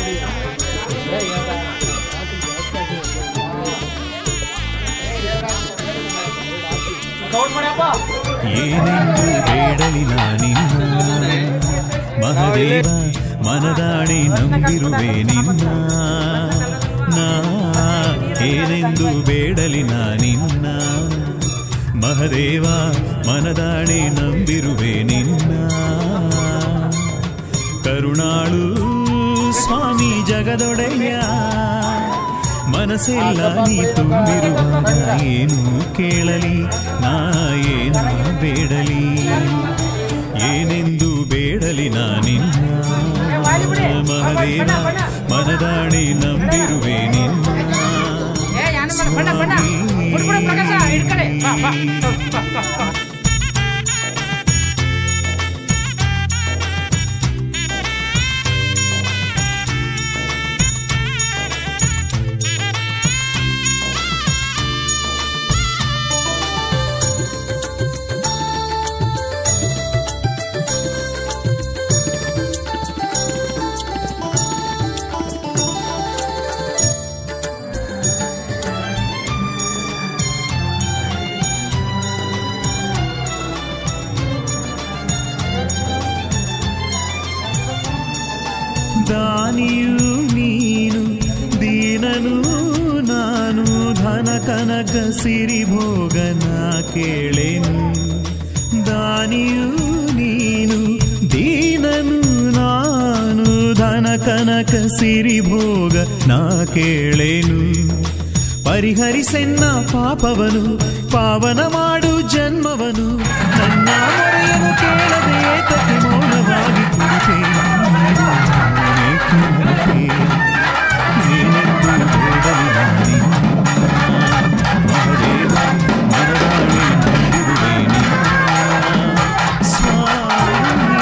ಏನೆಂದು ಬೇಡಲಿ ನಾನಿನ್ನ ಮಹದೇವ ಮನದಾಣೆ ನಂಬಿರುವೆ ನಿನ್ನ ನಾ ಏನೆಂದು ಬೇಡಲಿ ನಾನಿನ್ನ ಮಹದೇವ ಮನದಾಣೆ ನಂಬಿರುವೆ ನಿನ್ನ ಕರುಣಾಳು ಸ್ವಾಮಿ ಜಗದೊಡೆಯ ಮನಸ್ಸೆಲ್ಲ ನೀ ತುಂಬಿರುವಾಗ ಏನು ಕೇಳಲಿ ನಾ ಏನು ಬೇಡಲಿ ಏನೆಂದು ಬೇಡಲಿ ನಾನಿನ್ನ ಮಹದೇವ ಮನದಾಣೆ ನಂಬಿರುವೆ ನಿನ್ನ ಏ ಯಾನ ಬಣ್ಣ ಬಣ್ಣ ಬಣ್ಣ ಪ್ರಕಾಶ ಹಿಡ್ಕಡೆ ಬಾ ಬಾ ಬಾ ಬಾ ಬಾ ದಾನಿಯು ನೀನು ದೀನನು ನಾನು ಧನ ಕನಕ ಸಿರಿ ಭೋಗನ ಕೇಳೆನು ದಾನಿಯು ನೀನು ದೀನನು ನಾನು ಧನ ಕನಕ ಸಿರಿ ಭೋಗ ನಾ ಕೇಳೆನು ಪರಿಹರಿಸೆನ್ನ ಪಾಪವನು ಪಾವನ ಮಾಡು ಜನ್ಮವನು ನನ್ನ ಮೊರೆಯನ್ನು ಕೇಳದೆ ಏತಕ್ಕೆ ಮೌನವಾಗಿ ಕುಳಿತೆ ನೀನೇ ಕುಳಿತೆ. ನೀನೆಂದು ಬೇಡಲಿ ನಾನಿನ್ನ. ಮಹದೇವ ಮನದಾಣೆ ನಂಬಿರುವೆ ನಿನ್ನ. ಸ್ವಾಮಿ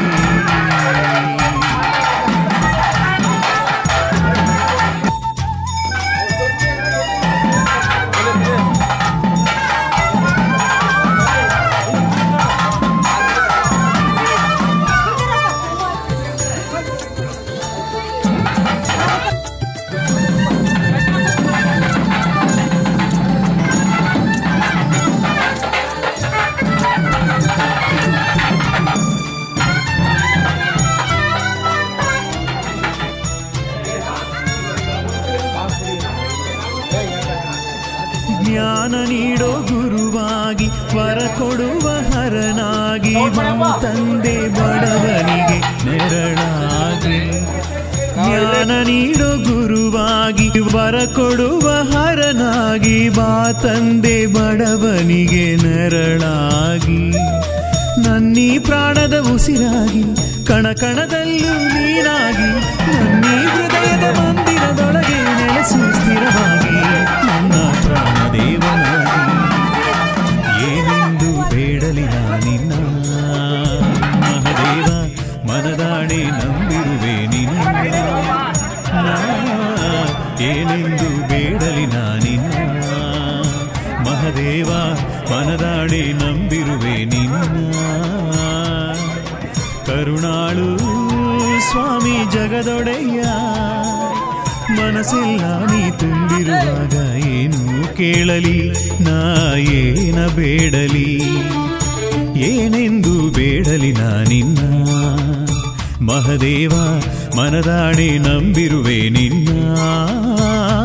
ಜ್ಞಾನ ನೀಡೋ ಗುರುವಾಗಿ ವರ ಕೊಡುವ ಹರನಾಗಿ ಬಾ ತಂದೆ ಬಡವನಿಗೆ ನೆರಳಾಗಿ ಜ್ಞಾನ ನೀಡೋ ಗುರುವಾಗಿ ವರ ಕೊಡುವ ಹರನಾಗಿ ಬಾ ತಂದೆ ಬಡವನಿಗೆ ನೆರಳಾಗಿ ನನ್ನೀ ಪ್ರಾಣದ ಉಸಿರಾಗಿ ಕಣ ಕಣದಲ್ಲೂ ನೀನಾಗಿ ನನ್ನೀ ಹೃದಯದ ಮಂದಿರದೊಳಗೆ ನೆಲೆಸು ಸ್ಥಿರವಾಗಿ ನನ್ನ ಪ್ರಾಣದೇವನಾಗಿ ಏನೆಂದು ಬೇಡಲಿ ನಾನಿನ್ನ ಮಹದೇವ ಮನದಾಣೆ ನಂಬಿರುವೆ ನಿನ್ನ ನಾ ಏನೆಂದು ಬೇಡಲಿ ನಾನಿನ್ನ ಮಹದೇವ ಮನದಾಣೆ ನಂಬಿರುವೆ ನಿನ್ನ ಕರುಣಾಳು ಸ್ವಾಮಿ ಜಗದೊಡೆಯ ಮನಸ್ಸೆಲ್ಲ ನೀ ತುಂಬಿರುವಾಗ ಏನು ಕೇಳಲಿ ನಾ ಏನ ಬೇಡಲಿ ಏನೆಂದು ಬೇಡಲಿ ನಾನಿನ್ನ ಮಹದೇವ ಮನದಾಣೆ ನಂಬಿರುವೆ ನಿನ್ನ